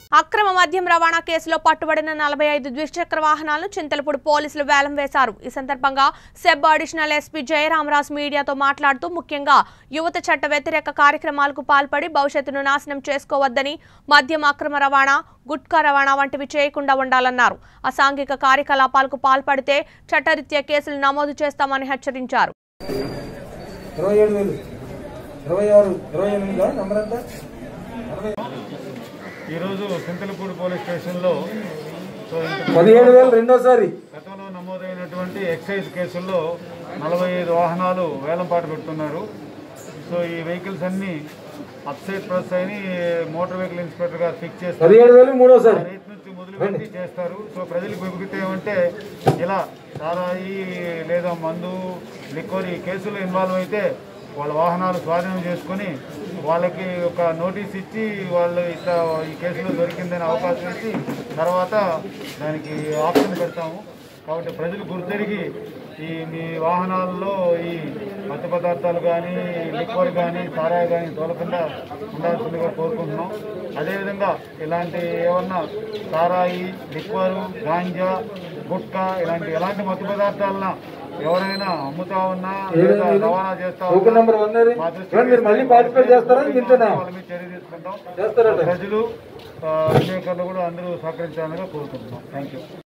అక్రమ మద్యం రవాణా కేసులో పట్టుబడిన నలభై ఐదు ద్విచక్ర వాహనాలను చింతలపూడి పోలీసులు వేలం వేశారు ఈ సందర్భంగా సెబ్ అడిషనల్ ఎస్పీ జయరామరాజు మీడియాతో మాట్లాడుతూ ముఖ్యంగా యువత చట్ట వ్యతిరేక కార్యక్రమాలకు పాల్పడి భవిష్యత్తును నాశనం చేసుకోవద్దని మద్యం అక్రమ రవాణా గుట్కా రవాణా వంటివి చేయకుండా ఉండాలన్నారు అసాంఘిక కార్యకలాపాలకు పాల్పడితే చట్టరీత్యా కేసులు నమోదు చేస్తామని హెచ్చరించారు ఇరవై ఏడు వేలు ఇరవై ఆరు ఇరవై ఎనిమిదా నంబర్ ఎంత ఈరోజు సింతలపూడి పోలీస్ స్టేషన్లో సో ఇంత పదిహేడు వేలు రెండోసారి గతంలో నమోదైనటువంటి ఎక్సైజ్ కేసుల్లో నలభై ఐదు వాహనాలు వేలంపాట పెడుతున్నారు సో ఈ వెహికల్స్ అన్ని అప్సైడ్ ప్రెస్ అని మోటార్ వెహికల్ ఇన్స్పెక్టర్ గారు ఫిక్స్ చేస్తారు పదిహేడు వేలు మూడోసారి రేట్ నుంచి మొదలుపెట్టి చేస్తారు సో ప్రజలకు విముఖత ఏమంటే ఇలా సారాయి లేదా మందు లిక్వర్ ఈ కేసులో ఇన్వాల్వ్ అయితే వాళ్ళ వాహనాలు స్వాధీనం చేసుకొని వాళ్ళకి ఒక నోటీస్ ఇచ్చి వాళ్ళు ఇట్లా ఈ కేసులో దొరికిందని అవకాశం ఇచ్చి తర్వాత దానికి ఆప్షన్ పెడతాము కాబట్టి ప్రజలు గుర్తెరిగి ఈ మీ వాహనాల్లో ఈ మత్తు పదార్థాలు కానీ లిక్వర్ కానీ సారాయి కానీ తోలకుండా ఉండాల్సిందిగా కోరుకుంటున్నాం అదేవిధంగా ఇలాంటి ఏమన్నా సారాయి లిక్వరు గాంజా గుట్కా ఇలాంటి ఎలాంటి మత్తు పదార్థాలన్నా ఎవరైనా అమ్ముతా ఉన్నా లేదా రవాణా చేస్తా టోకెన్ ఉన్నా నెంబర్ వన్ అది. మా దృష్టికి ఏమండి మీరు మళ్ళీ పార్టిసిపేట్ చేస్తారా ఇంతేనా వాళ్ళ మీద చర్య తీసుకుంటాం చేస్తారట ప్రజలు ఆ, విలేకరులు కూడా అందరూ సహకరించాలని కోరుకుంటున్నాం థ్యాంక్ యూ